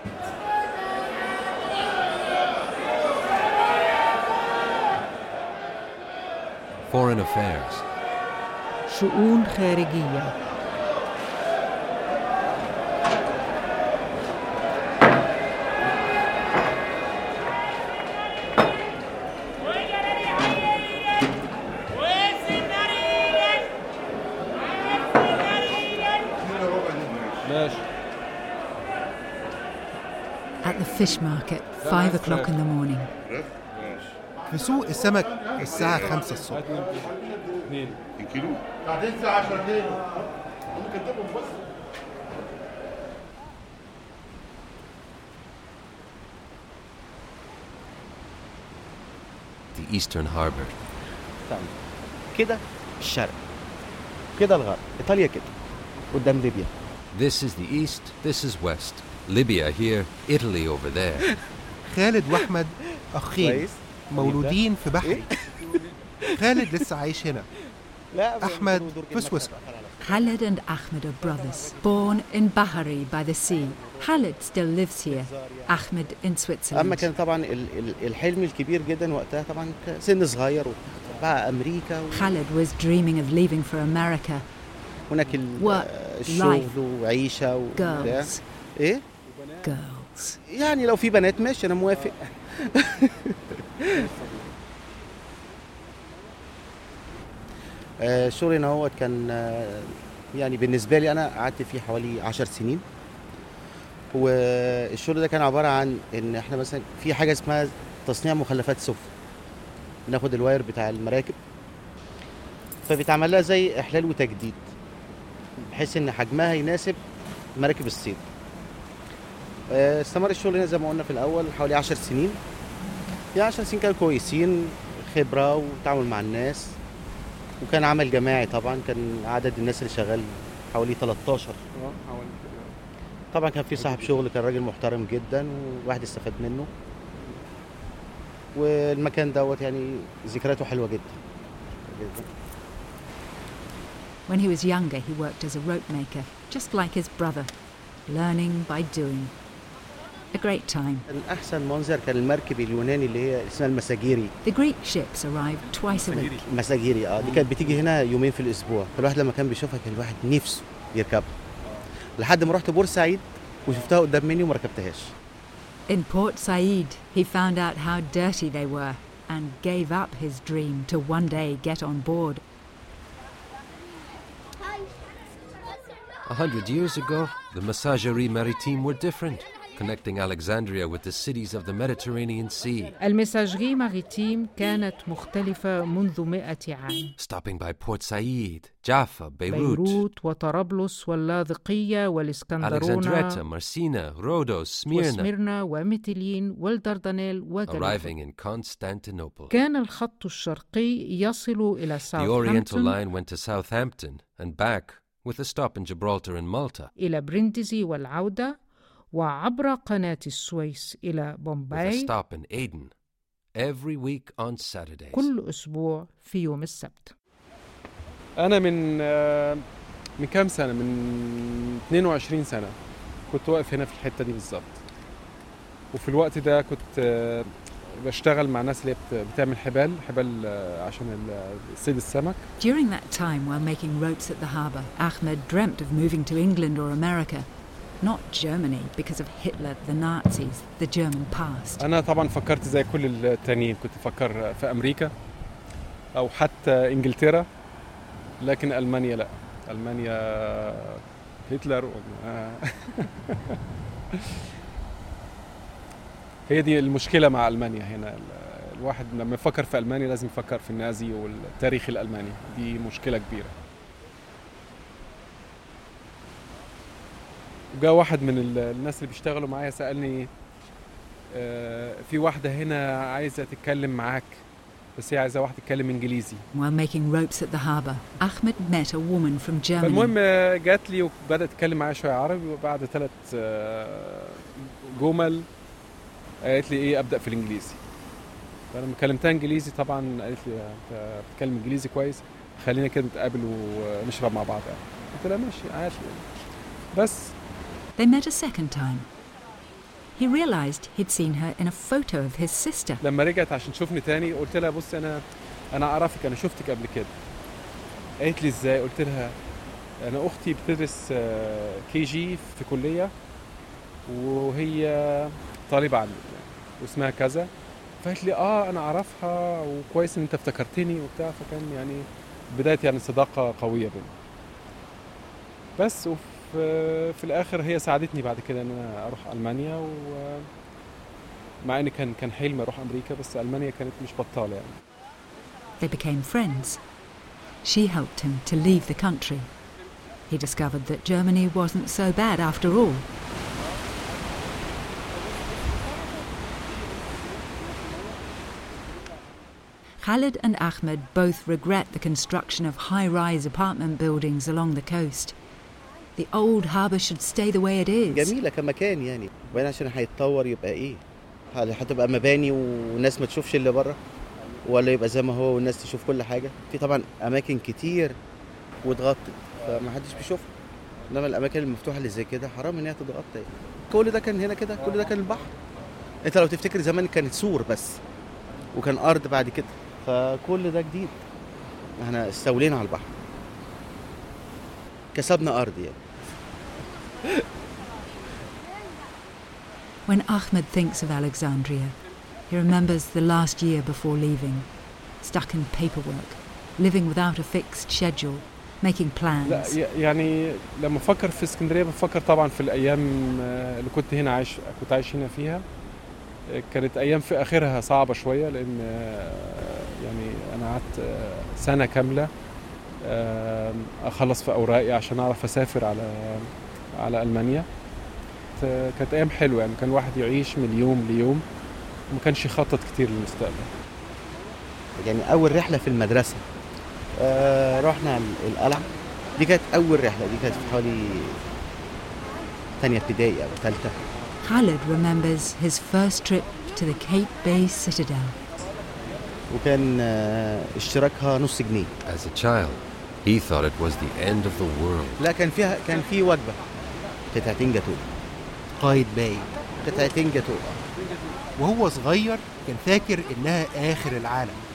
Foreign affairs. شؤون خارجية ماشي At the fish market, 5 o'clock in the morning. في سوق السمك الساعة 5 الصبح اثنين The Eastern Harbor. استنى. كده الشرق كده الغرب ايطاليا كده قدام ليبيا This is the east, this is west. Libya here, Italy over there. خالد وأحمد أخين كويس مولودين في بحري خالد لسه عايش هنا لا أحمد في سويسرا Khaled and Ahmed are brothers, born in Bahari by the sea. Khaled still lives here, Ahmed in اما Switzerland. كان طبعا ال- ال- الحلم الكبير جدا وقتها طبعا ك- سن صغير بقى امريكا و- Khaled was dreaming of leaving for America. هناك ال- Work, الشغل life, وعيشه وبتاع Girls, ايه girls. يعني لو في بنات ماشي انا موافق آه، الشغل هنا هو كان آه، يعني بالنسبه لي انا قعدت فيه حوالي عشر سنين والشغل ده كان عباره عن ان احنا مثلا في حاجه اسمها تصنيع مخلفات سفن بناخد الواير بتاع المراكب فبيتعمل لها زي احلال وتجديد بحيث ان حجمها يناسب مراكب الصيد آه، استمر الشغل هنا زي ما قلنا في الاول حوالي 10 سنين في 10 سنين كانوا كويسين خبره وتعامل مع الناس وكان عمل جماعي طبعا كان عدد الناس اللي شغال حوالي 13 طبعا كان في صاحب شغل كان راجل محترم جدا وواحد استفاد منه والمكان دوت يعني ذكرياته حلوه جدا جدا When he was younger, he worked as a rope maker, just like his brother, learning by doing. A great time. كان احسن منظر كان المركب اليوناني اللي هي اسمها المساجيري The Greek ships arrived twice a week. مساجيري اه دي كانت بتيجي هنا يومين في الاسبوع فالواحد لما كان بيشوفها كان الواحد نفسه يركبها لحد ما رحت بورسعيد وشفتها قدام مني وما ركبتهاش In Port Said, he found out how dirty they were and gave up his dream to one day get on board. A hundred years ago, the Messageries Maritimes were different, connecting Alexandria with the cities of the Mediterranean Sea. المساجري ماريتيم كانت مختلفة منذ مئة عام Stopping by Port Said, Jaffa, Beirut, بيروت وطرابلس واللاذقية والإسكندرونة Alexandretta, Marcina, Rhodos, Smyrna, وسميرنا وميتيلين والدردنيل وجلفة arriving in Constantinople. كان الخط الشرقي يصل إلى The Oriental ساوثهامبتون line went to Southampton and back, with a stop in Gibraltar and Malta, إلى برندزي والعودة وعبر قناة السويس إلى with a بومباي stop in Aden, every week on Saturdays. كل أسبوع في يوم السبت انا من آه، من كام سنه من 22 سنه كنت واقف هنا في الحته دي بالظبط وفي الوقت ده كنت آه، بشتغل مع ناس اللي هي بت- بتعمل حبال حبال آه، عشان ال- صيد السمك During that time, while making ropes at the harbour, Ahmed dreamt of moving to England or America. Not Germany, because of Hitler, the Nazis, the German past. انا طبعا فكرت زي كل التانيين كنت بفكر في امريكا او حتى انجلترا لكن المانيا لا المانيا هتلر و- آه. هي دي المشكله مع المانيا هنا ال- الواحد لما يفكر في المانيا لازم يفكر في النازي والتاريخ الالماني دي مشكله كبيره وجاء واحد من ال- الناس اللي بيشتغلوا معايا سالني آه، في واحده هنا عايزه تتكلم معاك بس هي عايزه واحد يتكلم انجليزي While making ropes at the harbour, Ahmed met a woman from Germany. فالمهم آه، جات لي وبدات تتكلم معايا شويه عربي وبعد ثلاث جمل قالت لي ايه ابدا في الانجليزي فلما كلمتها انجليزي طبعا قالت لي انت بتتكلم انجليزي كويس خلينا كده نتقابل ونشرب مع بعض يعني قلت لها ماشي عادي بس They met a second time. he realized he'd seen her in a photo of his sister. لما رجعت عشان تشوفني تاني قلت لها بص انا انا اعرفك انا شفتك قبل كده قالت لي ازاي قلت لها انا اختي بتدرس كي جي في كليه وهي طالبه عندي واسمها كذا فقالت لي اه انا اعرفها وكويس ان انت افتكرتني وبتاع فكان يعني بدايه يعني صداقه قويه بينا بس وفي في الاخر هي ساعدتني بعد كده ان انا اروح المانيا و مع ان كان كان حلمي اروح امريكا بس المانيا كانت مش بطاله يعني They became friends. She helped him to leave the country. He discovered that Germany wasn't so bad after all. Khalid and Ahmed both regret the construction of high rise apartment buildings along the coast. The old harbour should stay the way it is. جميله كمكان يعني وبعدين عشان هيتطور يبقى ايه هل هتبقى مباني والناس ما تشوفش اللي بره ولا يبقى زي ما هو والناس تشوف كل حاجه في طبعا اماكن كتير واتغطت فما حدش بيشوفها انما الاماكن المفتوحه اللي زي كده حرام ان هي تتغطى يعني. كل ده كان هنا كده كل ده كان البحر انت لو تفتكر زمان كانت سور بس وكان ارض بعد كده فكل ده جديد احنا استولينا على البحر كسبنا ارض يعني When Ahmed thinks of Alexandria, he remembers the last year before leaving, stuck in paperwork, living without a fixed schedule, making لا plans. ي- يعني لما افكر في اسكندريه بفكر طبعا في الايام آه، اللي كنت هنا عايش كنت عايش هنا فيها آه، كانت ايام في اخرها صعبه شويه لان آه، يعني انا قعدت آه، سنه كامله آه، اخلص في اوراقي عشان اعرف اسافر على على المانيا آه، كانت ايام حلوه يعني كان الواحد يعيش من يوم ليوم وما كانش يخطط كتير للمستقبل يعني اول رحله في المدرسه آه رحنا ال- القلعه دي كانت اول رحله دي كانت في حوالي تانية ابتدائي او ثالثه Khalid remembers his first trip to the Cape Bay Citadel. وكان آه اشتراكها نص جنيه As a child, he thought it was the end of the world. لا كان فيها كان في وجبه قطعتين جاتوه قايد باي قطعتين جاتوه وهو صغير كان فاكر انها اخر العالم